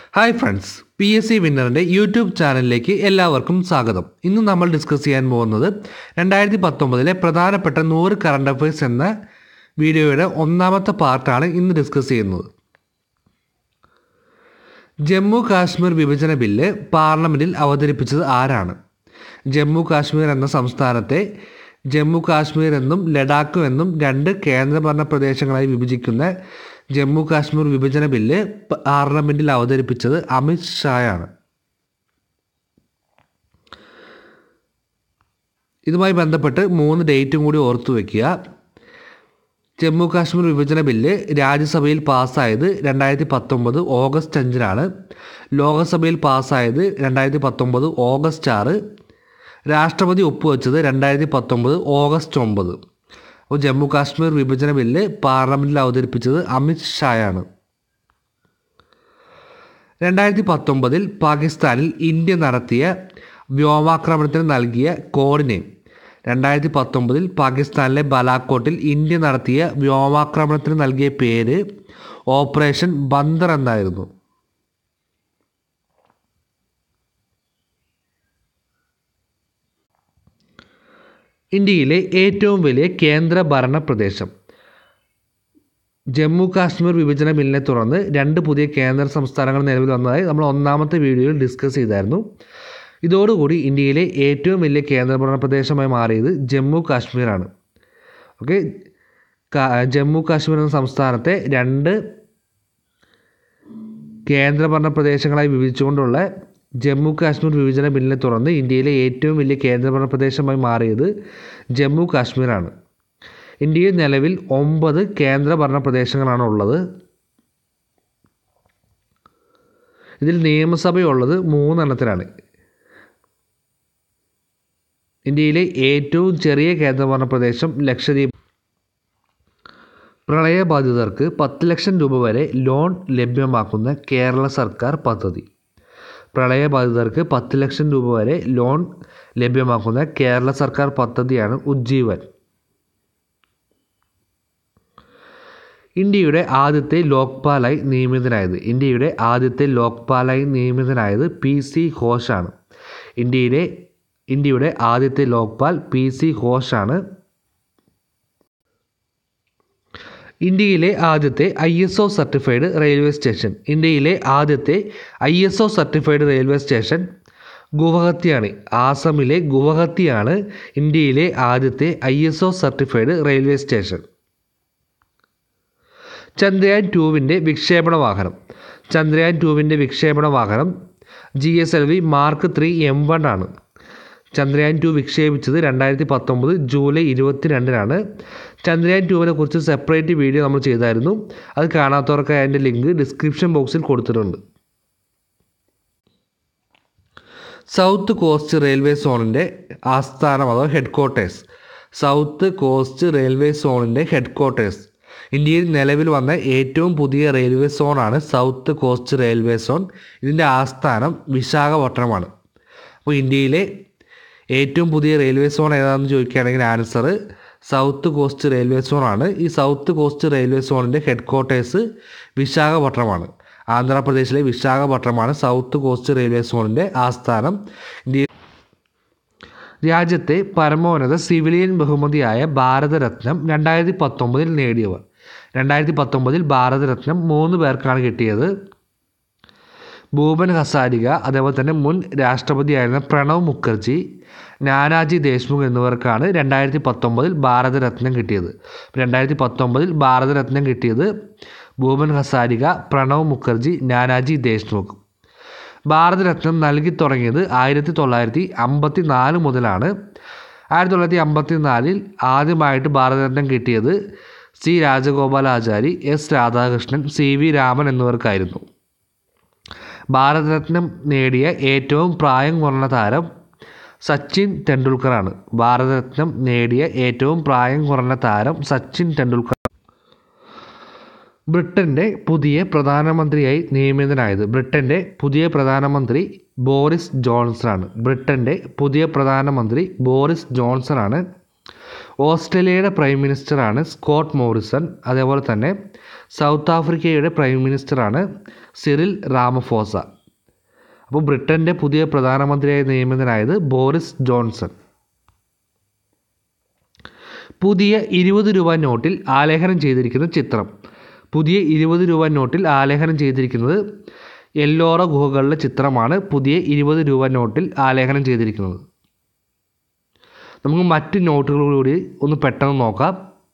hi friends P S C വിന്നറിൻ്റെ YouTube ചാനലിലേക്ക് എല്ലാവർക്കും സ്വാഗതം ഇന്ന് നമ്മൾ ഡിസ്കസ് ചെയ്യാൻ പോകുന്നത് രണ്ടായിരത്തി പത്തൊമ്പതിലെ പ്രധാനപ്പെട്ട നൂറ് കറണ്ട് അഫയേഴ്സ് എന്ന വീഡിയോയുടെ ഒന്നാമത്തെ പാർട്ടാണ് ഇന്ന് ഡിസ്കസ് ചെയ്യുന്നത് ജമ്മു കാശ്മീർ വിഭജന ബില്ല് പാർലമെൻറ്റിൽ അവതരിപ്പിച്ചത് ആരാണ് ജമ്മു കാശ്മീർ എന്ന സംസ്ഥാനത്തെ ജമ്മു കാശ്മീർ എന്നും ലഡാക്ക് എന്നും രണ്ട് കേന്ദ്രഭരണ പ്രദേശങ്ങളായി വിഭജിക്കുന്ന ജമ്മു കാശ്മീർ വിഭജന ബില്ല് പാർലമെൻറ്റിൽ അവതരിപ്പിച്ചത് അമിത് ഷായാണ് ഇതുമായി ബന്ധപ്പെട്ട് മൂന്ന് ഡേറ്റും കൂടി ഓർത്തു വയ്ക്കുക ജമ്മു കാശ്മീർ വിഭജന ബില്ല് രാജ്യസഭയിൽ പാസ്സായത് രണ്ടായിരത്തി പത്തൊമ്പത് ഓഗസ്റ്റ് അഞ്ചിനാണ് ലോകസഭയിൽ പാസ്സായത് രണ്ടായിരത്തി പത്തൊമ്പത് ഓഗസ്റ്റ് ആറ് രാഷ്ട്രപതി ഒപ്പുവെച്ചത് രണ്ടായിരത്തി പത്തൊമ്പത് ഓഗസ്റ്റ് ഒമ്പത് അപ്പോൾ ജമ്മു കാശ്മീർ വിഭജന ബില്ല് പാർലമെൻറ്റിൽ അവതരിപ്പിച്ചത് അമിത് ഷായാണ് രണ്ടായിരത്തി പത്തൊമ്പതിൽ പാകിസ്ഥാനിൽ ഇന്ത്യ നടത്തിയ വ്യോമാക്രമണത്തിന് നൽകിയ കോഡ് നെയിം രണ്ടായിരത്തി പത്തൊമ്പതിൽ പാകിസ്ഥാനിലെ ബലാക്കോട്ടിൽ ഇന്ത്യ നടത്തിയ വ്യോമാക്രമണത്തിന് നൽകിയ പേര് ഓപ്പറേഷൻ ബന്ദർ എന്നായിരുന്നു ഇന്ത്യയിലെ ഏറ്റവും വലിയ കേന്ദ്ര ഭരണ പ്രദേശം ജമ്മു കാശ്മീർ വിഭജന ബില്ലിനെ തുടർന്ന് രണ്ട് പുതിയ കേന്ദ്ര സംസ്ഥാനങ്ങൾ നിലവിൽ വന്നതായി നമ്മൾ ഒന്നാമത്തെ വീഡിയോയിൽ ഡിസ്കസ് ചെയ്തായിരുന്നു ഇതോടുകൂടി ഇന്ത്യയിലെ ഏറ്റവും വലിയ കേന്ദ്രഭരണ പ്രദേശമായി മാറിയത് ജമ്മു കാശ്മീരാണ് ഓക്കെ ജമ്മു കാശ്മീർ എന്ന സംസ്ഥാനത്തെ രണ്ട് കേന്ദ്രഭരണ പ്രദേശങ്ങളായി വിഭജിച്ചുകൊണ്ടുള്ള ജമ്മു കാശ്മീർ വിഭജന ബില്ലിനെ തുടർന്ന് ഇന്ത്യയിലെ ഏറ്റവും വലിയ കേന്ദ്രഭരണ പ്രദേശമായി മാറിയത് ജമ്മു കാശ്മീരാണ് ഇന്ത്യയിൽ നിലവിൽ ഒമ്പത് കേന്ദ്രഭരണ പ്രദേശങ്ങളാണ് ഉള്ളത് ഇതിൽ നിയമസഭയുള്ളത് മൂന്നെണ്ണത്തിലാണ് ഇന്ത്യയിലെ ഏറ്റവും ചെറിയ കേന്ദ്രഭരണ പ്രദേശം ലക്ഷദ്വീപ് പ്രളയബാധിതർക്ക് പത്ത് ലക്ഷം രൂപ വരെ ലോൺ ലഭ്യമാക്കുന്ന കേരള സർക്കാർ പദ്ധതി പ്രളയബാധിതർക്ക് പത്ത് ലക്ഷം രൂപ വരെ ലോൺ ലഭ്യമാക്കുന്ന കേരള സർക്കാർ പദ്ധതിയാണ് ഉജ്ജീവൻ ഇന്ത്യയുടെ ആദ്യത്തെ ലോക്പാലായി നിയമിതനായത് ഇന്ത്യയുടെ ആദ്യത്തെ ലോക്പാലായി നിയമിതനായത് പി സി ഘോഷാണ് ഇന്ത്യയിലെ ഇന്ത്യയുടെ ആദ്യത്തെ ലോക്പാൽ പി സി ഘോഷാണ് ഇന്ത്യയിലെ ആദ്യത്തെ I S O certified railway station ഇന്ത്യയിലെ ആദ്യത്തെ I S O certified railway station ഗുവഹത്തിയാണ് ആസാമിലെ ഗുവഹത്തിയാണ് ഇന്ത്യയിലെ ആദ്യത്തെ I S O certified railway station Chandrayaan ടൂവിൻ്റെ വിക്ഷേപണ വാഹനം ചന്ദ്രയാൻ ടൂവിൻ്റെ വിക്ഷേപണ വാഹനം G S L V mark three M one ആണ് ചന്ദ്രയാൻ ടു വിക്ഷേപിച്ചത് രണ്ടായിരത്തി പത്തൊമ്പത് ജൂലൈ ഇരുപത്തിരണ്ടിനാണ് ചന്ദ്രയാൻ ടുവിനെ കുറിച്ച് സെപ്പറേറ്റ് വീഡിയോ നമ്മൾ ചെയ്തായിരുന്നു അത് കാണാത്തവർക്ക് അതിൻ്റെ ലിങ്ക് ഡിസ്ക്രിപ്ഷൻ ബോക്സിൽ കൊടുത്തിട്ടുണ്ട് സൗത്ത് കോസ്റ്റ് റെയിൽവേ സോണിൻ്റെ ആസ്ഥാനം അഥവാ headquarters south coast railway സോണിൻ്റെ ഹെഡ് ക്വാർട്ടേഴ്സ് ഇന്ത്യയിൽ നിലവിൽ വന്ന ഏറ്റവും പുതിയ റെയിൽവേ സോണാണ് സൗത്ത് കോസ്റ്റ് റെയിൽവേ സോൺ ഇതിൻ്റെ ആസ്ഥാനം വിശാഖപട്ടണമാണ് അപ്പോൾ ഇന്ത്യയിലെ ഏറ്റവും പുതിയ റെയിൽവേ സോൺ ഏതാണെന്ന് ചോദിക്കുകയാണെങ്കിൽ ആൻസർ സൗത്ത് കോസ്റ്റ് റെയിൽവേ സോണാണ് ഈ സൗത്ത് കോസ്റ്റ് റെയിൽവേ സോണിൻ്റെ ഹെഡ് ക്വാർട്ടേഴ്സ് വിശാഖപട്ടണമാണ് ആന്ധ്രാപ്രദേശിലെ വിശാഖപട്ടണമാണ് സൗത്ത് കോസ്റ്റ് റെയിൽവേ സോണിൻ്റെ ആസ്ഥാനം ഇന്ത്യ രാജ്യത്തെ പരമോന്നത സിവിലിയൻ ബഹുമതിയായ ഭാരതരത്നം രണ്ടായിരത്തി പത്തൊമ്പതിൽ നേടിയവർ രണ്ടായിരത്തി പത്തൊമ്പതിൽ ഭാരതരത്നം മൂന്ന് പേർക്കാണ് കിട്ടിയത് ഭൂപൻ ഹസാരിക അതേപോലെ തന്നെ മുൻ രാഷ്ട്രപതിയായിരുന്ന പ്രണവ് മുഖർജി നാനാജി ദേശ്മുഖ് എന്നിവർക്കാണ് രണ്ടായിരത്തി പത്തൊമ്പതിൽ ഭാരതരത്നം കിട്ടിയത് രണ്ടായിരത്തി പത്തൊമ്പതിൽ ഭാരതരത്നം കിട്ടിയത് ഭൂപൻ ഹസാരിക പ്രണവ് മുഖർജി നാനാജി ദേശ്മുഖ് ഭാരതരത്നം നൽകി തുടങ്ങിയത് ആയിരത്തി തൊള്ളായിരത്തി അമ്പത്തി നാല് മുതലാണ് ആയിരത്തി തൊള്ളായിരത്തി അമ്പത്തി നാലിൽ ആദ്യമായിട്ട് ഭാരതരത്നം കിട്ടിയത് C Rajagopalachari S Radhakrishnan C V Raman എന്നിവർക്കായിരുന്നു ഭാരതരത്നം നേടിയ ഏറ്റവും പ്രായം കുറഞ്ഞ താരം സച്ചിൻ ടെണ്ടുൽക്കറാണ് ഭാരതരത്നം നേടിയ ഏറ്റവും പ്രായം കുറഞ്ഞ താരം സച്ചിൻ ടെണ്ടുൽക്കർ ബ്രിട്ടൻ്റെ പുതിയ പ്രധാനമന്ത്രിയായി നിയമിതനായത് ബ്രിട്ടൻ്റെ പുതിയ പ്രധാനമന്ത്രി ബോറിസ് ജോൺസൺ ആണ് ബ്രിട്ടൻ്റെ പുതിയ പ്രധാനമന്ത്രി ബോറിസ് ജോൺസൺ ആണ് ഓസ്ട്രേലിയയുടെ പ്രൈം മിനിസ്റ്ററാണ് സ്കോട്ട് മോറിസൺ അതേപോലെ തന്നെ സൗത്ത് ആഫ്രിക്കയുടെ പ്രൈം മിനിസ്റ്ററാണ് സിറിൽ റാമഫോസ അപ്പോൾ ബ്രിട്ടൻ്റെ പുതിയ പ്രധാനമന്ത്രിയായി നിയമിതനായത് ബോറിസ് ജോൺസൺ പുതിയ ഇരുപത് രൂപ നോട്ടിൽ ആലേഖനം ചെയ്തിരിക്കുന്ന ചിത്രം പുതിയ ഇരുപത് രൂപ നോട്ടിൽ ആലേഖനം ചെയ്തിരിക്കുന്നത് എല്ലോറ ഗുഹകളുടെ ചിത്രമാണ് പുതിയ ഇരുപത് രൂപ നോട്ടിൽ ആലേഖനം ചെയ്തിരിക്കുന്നത് നമുക്ക് മറ്റ് നോട്ടുകൾ കൂടി ഒന്ന് പെട്ടെന്ന് നോക്കാം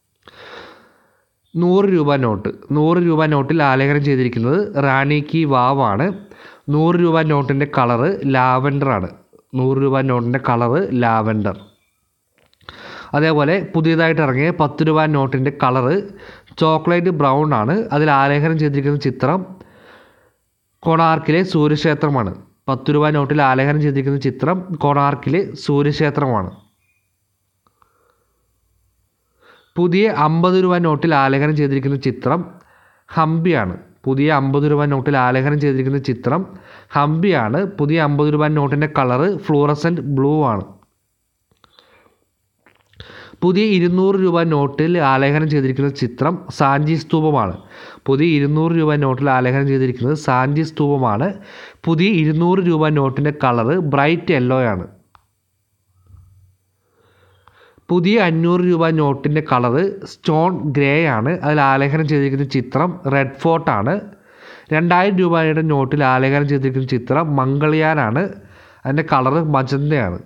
നൂറ് രൂപ നോട്ട് നൂറ് രൂപ നോട്ടിൽ ആലേഖനം ചെയ്തിരിക്കുന്നത് റാണി കി വാവാണ് നൂറ് രൂപ നോട്ടിൻ്റെ കളറ് ലാവൻഡറാണ് നൂറ് രൂപ നോട്ടിൻ്റെ കളറ് ലാവൻഡർ അതേപോലെ പുതിയതായിട്ട് ഇറങ്ങിയ പത്ത് രൂപ നോട്ടിൻ്റെ കളറ് ചോക്ലേറ്റ് ബ്രൗൺ ആണ് അതിൽ ആലേഖനം ചെയ്തിരിക്കുന്ന ചിത്രം കൊണാർക്കിലെ സൂര്യക്ഷേത്രമാണ് പത്ത് രൂപ നോട്ടിൽ ആലേഖനം ചെയ്തിരിക്കുന്ന ചിത്രം കൊണാർക്കിലെ സൂര്യക്ഷേത്രമാണ് പുതിയ അമ്പത് രൂപ നോട്ടിൽ ആലേഖനം ചെയ്തിരിക്കുന്ന ചിത്രം ഹംപിയാണ് പുതിയ അമ്പത് രൂപ നോട്ടിൽ ആലേഖനം ചെയ്തിരിക്കുന്ന ചിത്രം ഹംപിയാണ് പുതിയ അമ്പത് രൂപ നോട്ടിൻ്റെ കളറ് ഫ്ലൂറസൻറ്റ് ബ്ലൂ ആണ് പുതിയ ഇരുന്നൂറ് രൂപ നോട്ടിൽ ആലേഖനം ചെയ്തിരിക്കുന്ന ചിത്രം സാഞ്ചി സ്തൂപമാണ് പുതിയ ഇരുന്നൂറ് രൂപ നോട്ടിൽ ആലേഖനം ചെയ്തിരിക്കുന്നത് സാഞ്ചി സ്തൂപമാണ് പുതിയ ഇരുന്നൂറ് രൂപ നോട്ടിൻ്റെ കളറ് ബ്രൈറ്റ് യെല്ലോ ആണ് പുതിയ അഞ്ഞൂറ് രൂപ നോട്ടിൻ്റെ കളറ് സ്റ്റോൺ ഗ്രേ ആണ് അതിൽ ആലേഖനം ചെയ്തിരിക്കുന്ന ചിത്രം റെഡ് ഫോർട്ടാണ് രണ്ടായിരം രൂപയുടെ നോട്ടിൽ ആലേഖനം ചെയ്തിരിക്കുന്ന ചിത്രം മംഗൾയാനാണ് അതിൻ്റെ കളറ് മജന്തയാണ്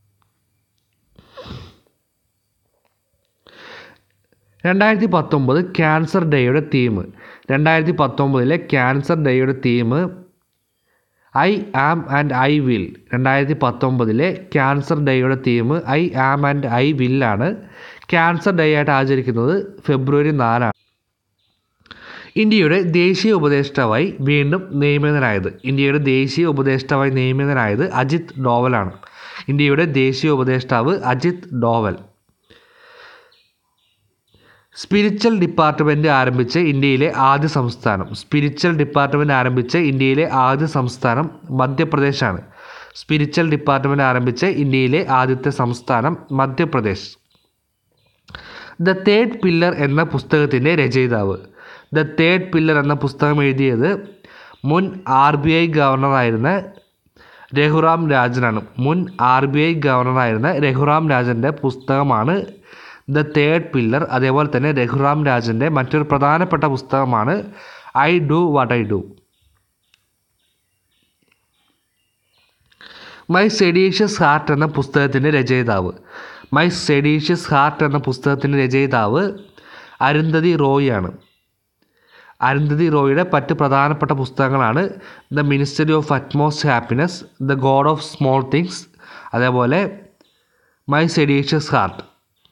രണ്ടായിരത്തി പത്തൊമ്പത് ക്യാൻസർ ഡേയുടെ തീം രണ്ടായിരത്തി പത്തൊമ്പതിലെ ക്യാൻസർ ഡേയുടെ theme I am and I will രണ്ടായിരത്തി പത്തൊമ്പതിലെ ക്യാൻസർ ഡേയുടെ theme I am and I വില്ലാണ് ക്യാൻസർ ഡേ ആയിട്ട് ആചരിക്കുന്നത് ഫെബ്രുവരി നാലാണ് ഇന്ത്യയുടെ ദേശീയ ഉപദേഷ്ടാവായി വീണ്ടും നിയമിതനായത് ഇന്ത്യയുടെ ദേശീയ ഉപദേഷ്ടാവായി നിയമിതനായത് അജിത് ഡോവലാണ് ഇന്ത്യയുടെ ദേശീയ ഉപദേഷ്ടാവ് അജിത് ഡോവൽ സ്പിരിച്വൽ ഡിപ്പാർട്ട്മെൻറ്റ് ആരംഭിച്ച ഇന്ത്യയിലെ ആദ്യ സംസ്ഥാനം സ്പിരിച്വൽ ഡിപ്പാർട്ട്മെൻറ്റ് ആരംഭിച്ച ഇന്ത്യയിലെ ആദ്യ സംസ്ഥാനം മധ്യപ്രദേശാണ് സ്പിരിച്വൽ ഡിപ്പാർട്ട്മെൻറ്റ് ആരംഭിച്ച ഇന്ത്യയിലെ ആദ്യത്തെ സംസ്ഥാനം മധ്യപ്രദേശ് ദ തേർഡ് പില്ലർ എന്ന പുസ്തകത്തിൻ്റെ രചയിതാവ് ദ തേർഡ് പില്ലർ എന്ന പുസ്തകം എഴുതിയത് മുൻ ആർ ബി ഐ ഗവർണറായിരുന്ന രഘുറാം രാജനാണ് മുൻ ആർ ബി ഐ ഗവർണറായിരുന്ന രഘുറാം രാജൻ്റെ പുസ്തകമാണ് ദ തേർഡ് പില്ലർ അതേപോലെ തന്നെ രഘുറാം രാജൻ്റെ മറ്റൊരു പ്രധാനപ്പെട്ട പുസ്തകമാണ് I do what I do my seditious heart എന്ന പുസ്തകത്തിൻ്റെ രചയിതാവ് മൈ സെഡീഷ്യസ് ഹാർട്ട് എന്ന പുസ്തകത്തിൻ്റെ രചയിതാവ് അരുന്ധതി റോയ് ആണ് അരുന്ധതി റോയുടെ മറ്റ് പ്രധാനപ്പെട്ട പുസ്തകങ്ങളാണ് the ministry of utmost happiness the god of small things അതേപോലെ my seditious heart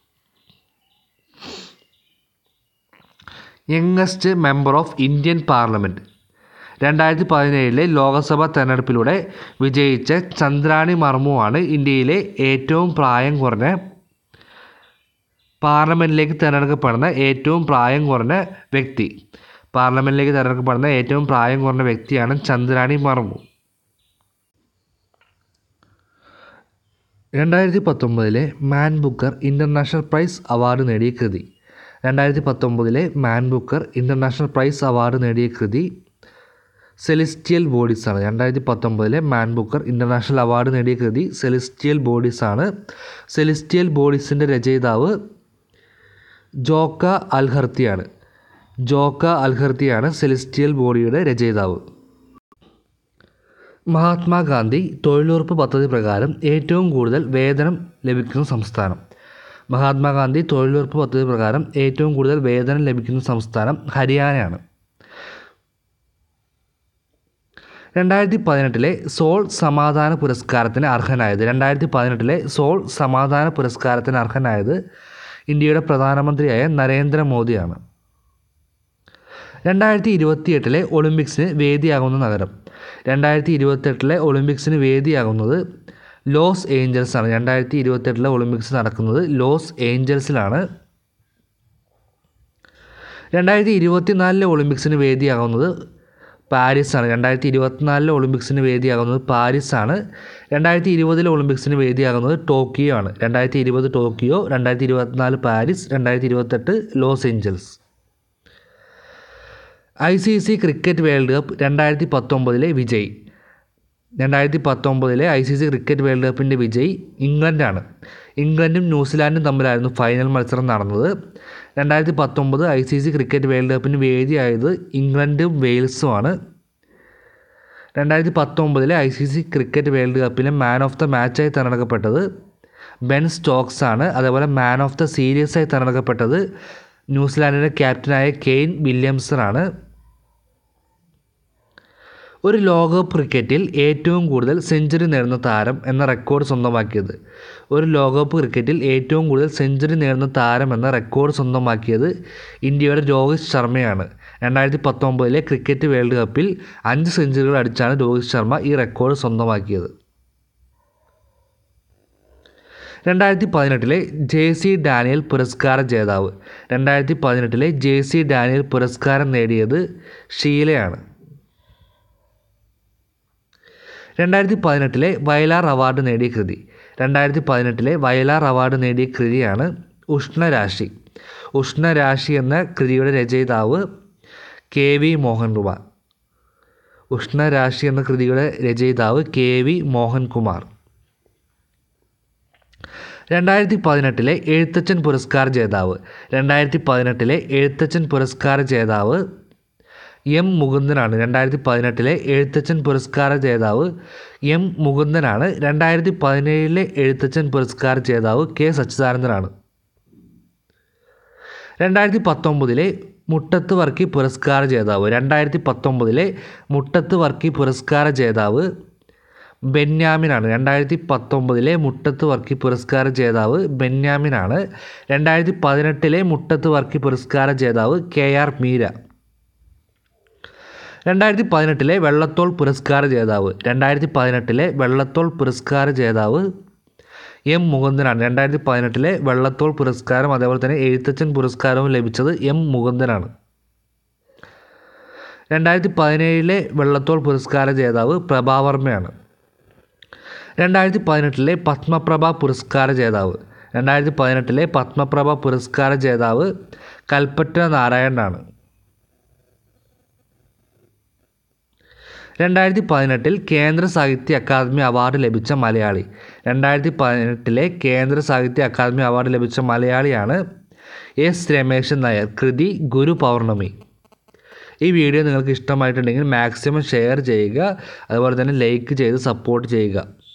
youngest member of Indian parliament രണ്ടായിരത്തി പതിനേഴിലെ ലോക്സഭാ തെരഞ്ഞെടുപ്പിലൂടെ വിജയിച്ച ചന്ദ്രാണി മർമുവാണ് ഇന്ത്യയിലെ ഏറ്റവും പ്രായം കുറഞ്ഞ പാർലമെൻറ്റിലേക്ക് തിരഞ്ഞെടുക്കപ്പെടുന്ന ഏറ്റവും പ്രായം കുറഞ്ഞ വ്യക്തി പാർലമെൻറ്റിലേക്ക് തിരഞ്ഞെടുക്കപ്പെടുന്ന ഏറ്റവും പ്രായം കുറഞ്ഞ വ്യക്തിയാണ് ചന്ദ്രാണി മർമു രണ്ടായിരത്തി പത്തൊമ്പതിലെ man booker international prize award നേടിയ കൃതി രണ്ടായിരത്തി പത്തൊമ്പതിലെ man booker international prize award നേടിയ കൃതി സെലിസ്റ്റിയൽ ബോഡീസ് ആണ് രണ്ടായിരത്തി പത്തൊമ്പതിലെ മാൻ ബുക്കർ ഇൻ്റർനാഷണൽ അവാർഡ് നേടിയ കൃതി സെലിസ്റ്റിയൽ ബോഡീസ് ആണ് സെലിസ്റ്റിയൽ ബോഡീസിൻ്റെ രചയിതാവ് ജോക്ക അൽഹർത്തിയാണ് ജോക്ക അൽഹർത്തിയാണ് സെലിസ്റ്റിയൽ ബോഡിയുടെ രചയിതാവ് മഹാത്മാഗാന്ധി തൊഴിലുറപ്പ് പദ്ധതി പ്രകാരം ഏറ്റവും കൂടുതൽ വേതനം ലഭിക്കുന്ന സംസ്ഥാനം മഹാത്മാഗാന്ധി തൊഴിലുറപ്പ് പദ്ധതി പ്രകാരം ഏറ്റവും കൂടുതൽ വേതനം ലഭിക്കുന്ന സംസ്ഥാനം ഹരിയാനയാണ് രണ്ടായിരത്തി പതിനെട്ടിലെ സോൾ സമാധാന പുരസ്കാരത്തിന് അർഹനായത് രണ്ടായിരത്തി പതിനെട്ടിലെ സോൾ സമാധാന പുരസ്കാരത്തിന് അർഹനായത് ഇന്ത്യയുടെ പ്രധാനമന്ത്രിയായ നരേന്ദ്രമോദിയാണ് രണ്ടായിരത്തി ഇരുപത്തിയെട്ടിലെ ഒളിമ്പിക്സിന് വേദിയാകുന്ന നഗരം രണ്ടായിരത്തി ഇരുപത്തെട്ടിലെ ഒളിമ്പിക്സിന് വേദിയാകുന്നത് ലോസ് ഏഞ്ചൽസ് ആണ് രണ്ടായിരത്തി ഇരുപത്തെട്ടിലെ ഒളിമ്പിക്സ് നടക്കുന്നത് ലോസ് ഏഞ്ചൽസിലാണ് രണ്ടായിരത്തി ഇരുപത്തിനാലിലെ ഒളിമ്പിക്സിന് വേദിയാകുന്നത് പാരീസാണ് രണ്ടായിരത്തി ഇരുപത്തിനാലിലെ ഒളിമ്പിക്സിന് വേദിയാകുന്നത് പാരീസാണ് രണ്ടായിരത്തി ഇരുപതിലെ ഒളിമ്പിക്സിന് വേദിയാകുന്നത് ടോക്കിയോ ആണ് രണ്ടായിരത്തി ഇരുപത് ടോക്കിയോ രണ്ടായിരത്തി ഇരുപത്തിനാല് പാരീസ് രണ്ടായിരത്തി ഇരുപത്തെട്ട് Los Angeles I C C cricket world cup രണ്ടായിരത്തി പത്തൊമ്പതിലെ വിജയ് രണ്ടായിരത്തി പത്തൊമ്പതിലെ I C C cricket world കപ്പിൻ്റെ വിജയ് ഇംഗ്ലണ്ടാണ് ഇംഗ്ലണ്ടും ന്യൂസിലാൻഡും തമ്മിലായിരുന്നു ഫൈനൽ മത്സരം നടന്നത് രണ്ടായിരത്തി പത്തൊമ്പത് I C C cricket world കപ്പിന് വേദിയായത് ഇംഗ്ലണ്ടും വെയിൽസുമാണ് രണ്ടായിരത്തി പത്തൊമ്പതിലെ I C C cricket world കപ്പിലെ മാൻ ഓഫ് ദ മാച്ചായി തിരഞ്ഞെടുക്കപ്പെട്ടത് ബെൻ സ്റ്റോക്സ് ആണ് അതേപോലെ മാൻ ഓഫ് ദ സീരീസ് ആയി തിരഞ്ഞെടുക്കപ്പെട്ടത് ന്യൂസിലാൻഡിൻ്റെ ക്യാപ്റ്റനായ കെയ്ൻ വില്യംസൺ ആണ് ഒരു ലോകകപ്പ് ക്രിക്കറ്റിൽ ഏറ്റവും കൂടുതൽ സെഞ്ചുറി നേടുന്ന താരം എന്ന റെക്കോർഡ് സ്വന്തമാക്കിയത് ഒരു ലോകകപ്പ് ക്രിക്കറ്റിൽ ഏറ്റവും കൂടുതൽ സെഞ്ചുറി നേടുന്ന താരം എന്ന റെക്കോർഡ് സ്വന്തമാക്കിയത് ഇന്ത്യയുടെ രോഹിത് ശർമ്മയാണ് രണ്ടായിരത്തി പത്തൊമ്പതിലെ ക്രിക്കറ്റ് വേൾഡ് കപ്പിൽ അഞ്ച് സെഞ്ചുറികൾ അടിച്ചാണ് രോഹിത് ശർമ്മ ഈ റെക്കോർഡ് സ്വന്തമാക്കിയത് രണ്ടായിരത്തി പതിനെട്ടിലെ ജെ സി ഡാനിയൽ പുരസ്കാര ജേതാവ് രണ്ടായിരത്തി പതിനെട്ടിലെ ജെ സി ഡാനിയൽ പുരസ്കാരം നേടിയത് ഷീലയാണ് രണ്ടായിരത്തി പതിനെട്ടിലെ വയലാർ അവാർഡ് നേടിയ കൃതി രണ്ടായിരത്തി പതിനെട്ടിലെ വയലാർ അവാർഡ് നേടിയ കൃതിയാണ് ഉഷ്ണരാശി ഉഷ്ണരാശി എന്ന കൃതിയുടെ രചയിതാവ് കെ വി മോഹൻകുമാർ ഉഷ്ണരാശി എന്ന കൃതിയുടെ രചയിതാവ് കെ വി മോഹൻകുമാർ രണ്ടായിരത്തി പതിനെട്ടിലെ എഴുത്തച്ഛൻ പുരസ്കാര ജേതാവ് രണ്ടായിരത്തി പതിനെട്ടിലെ എഴുത്തച്ഛൻ പുരസ്കാര ജേതാവ് എം മുകുന്ദനാണ് രണ്ടായിരത്തി പതിനെട്ടിലെ എഴുത്തച്ഛൻ പുരസ്കാര ജേതാവ് എം മുകുന്ദനാണ് രണ്ടായിരത്തി പതിനേഴിലെ എഴുത്തച്ഛൻ പുരസ്കാര ജേതാവ് കെ സച്ചിദാനന്ദനാണ് രണ്ടായിരത്തി പത്തൊമ്പതിലെ മുട്ടത്ത് വർക്കി പുരസ്കാര ജേതാവ് രണ്ടായിരത്തി പത്തൊമ്പതിലെ മുട്ടത്ത് വർക്കി പുരസ്കാര ജേതാവ് ബെന്യാമിനാണ് രണ്ടായിരത്തി പത്തൊമ്പതിലെ മുട്ടത്ത് വർക്കി പുരസ്കാര ജേതാവ് ബെന്യാമിനാണ് രണ്ടായിരത്തി പതിനെട്ടിലെ മുട്ടത്ത് വർക്കി പുരസ്കാര ജേതാവ് കെ ആർ മീര രണ്ടായിരത്തി പതിനെട്ടിലെ വെള്ളത്തോൾ പുരസ്കാര ജേതാവ് രണ്ടായിരത്തി പതിനെട്ടിലെ വെള്ളത്തോൾ പുരസ്കാര ജേതാവ് എം മുകുന്ദനാണ് രണ്ടായിരത്തി പതിനെട്ടിലെ വെള്ളത്തോൾ പുരസ്കാരം അതേപോലെ തന്നെ എഴുത്തച്ഛൻ പുരസ്കാരവും ലഭിച്ചത് എം മുകുന്ദനാണ് രണ്ടായിരത്തി പതിനേഴിലെ വെള്ളത്തോൾ പുരസ്കാര ജേതാവ് പ്രഭാവർമ്മയാണ് രണ്ടായിരത്തി പതിനെട്ടിലെ പത്മപ്രഭ പുരസ്കാര ജേതാവ് രണ്ടായിരത്തി പതിനെട്ടിലെ പത്മപ്രഭ പുരസ്കാര ജേതാവ് കൽപ്പറ്റ നാരായണനാണ് രണ്ടായിരത്തി പതിനെട്ടിൽ കേന്ദ്ര സാഹിത്യ അക്കാദമി അവാർഡ് ലഭിച്ച മലയാളി രണ്ടായിരത്തി പതിനെട്ടിലെ കേന്ദ്ര സാഹിത്യ അക്കാദമി അവാർഡ് ലഭിച്ച മലയാളിയാണ് എസ് രമേശൻ നായർ കൃതി ഗുരു പൗർണമി ഈ വീഡിയോ നിങ്ങൾക്ക് ഇഷ്ടമായിട്ടുണ്ടെങ്കിൽ മാക്സിമം ഷെയർ ചെയ്യുക അതുപോലെ തന്നെ ലൈക്ക് ചെയ്ത് സപ്പോർട്ട് ചെയ്യുക